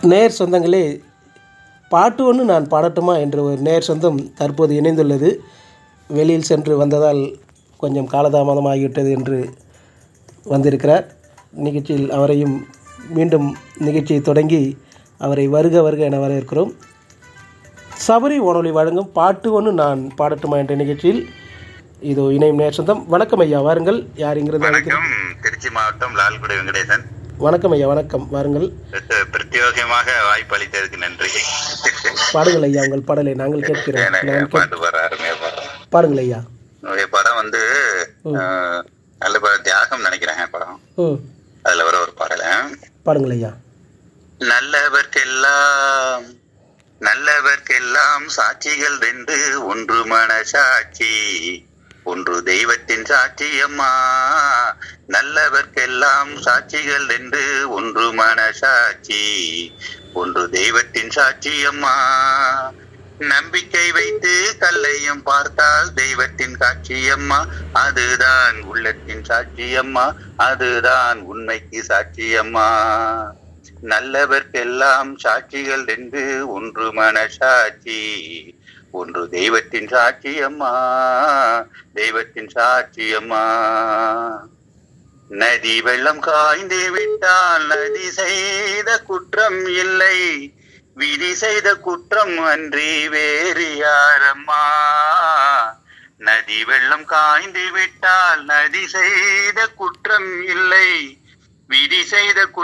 நேர் சொந்தங்களே பாட்டு ஒன்று நான் பாடட்டுமா என்ற ஒரு நேர் சொந்தம் தற்போது இணைந்துள்ளது வெளியில் சென்று வந்ததால் கொஞ்சம் காலதாமதமாகிவிட்டது என்று வந்திருக்கிறார் நிகழ்ச்சியில் அவரையும் மீண்டும் நிகழ்ச்சியை தொடங்கி அவரை வருக வருக என வரவேற்கிறோம் சபரி வானொலி வழங்கும் பாட்டு ஒன்று நான் பாடட்டுமா என்ற நிகழ்ச்சியில் இதோ இணையும் நேர் சொந்தம் வணக்கம் ஐயா வாருங்கள் யார் இங்கிருந்து அழைக்கிறீர்கள்? வணக்கம் திருச்சி மாவட்டம் லால்குடி வெங்கடேசன் வணக்கம் ஐயா வணக்கம் வாருங்கள் பிரத்- பிரத்யேகமாக வாய்ப்பு அளித்ததுக்கு நன்றி பாடுங்கள் ஐயா உங்கள் பாடலை நாங்கள் கேட்கிறோம் எனக்கு நான் கேட்- பாட்டு பாடுற அருமையா பாடுறேன் பாடுங்கள் ஐயா உங்களுடைய படம் வந்து அஹ், நல்ல படம் தியாகம் நினைக்கிறேன் படம் ம் அதுல வர ஒரு பாடல பாடுங்கள் ஐயா நல்லவர்க்கெல்லாம் நல்லவர்க்கெல்லாம் சாட்சிகள் ரெண்டு ஒன்று மனசாட்சி ஒன்று தெய்வத்தின் சாட்சியம்மா நல்லவர்க்கெல்லாம் சாட்சிகள் ரெண்டு ஒன்று மனசாட்சி ஒன்று தெய்வத்தின் சாட்சியம்மா நம்பிக்கை வைத்து கல்லையும் பார்த்தால் தெய்வத்தின் காட்சியம்மா அதுதான் உள்ளத்தின் சாட்சியம்மா அதுதான் உண்மைக்கு சாட்சியம்மா நல்லவர்க்கெல்லாம் சாட்சிகள் என்று ஒன்று மனசாட்சி ஒன்று தெய்வத்தின் சாட்சியம்மா தெய்வத்தின் சாட்சியம்மா நதி வெள்ளம் காய்ந்து விட்டால் நதி செய்த குற்றம் இல்லை விதி செய்த குற்றம் அன்றி வேறு யாரம்மா நதி வெள்ளம் காய்ந்து விட்டால் நதி செய்த குற்றம் இல்லை விதி செய்த குற்றம்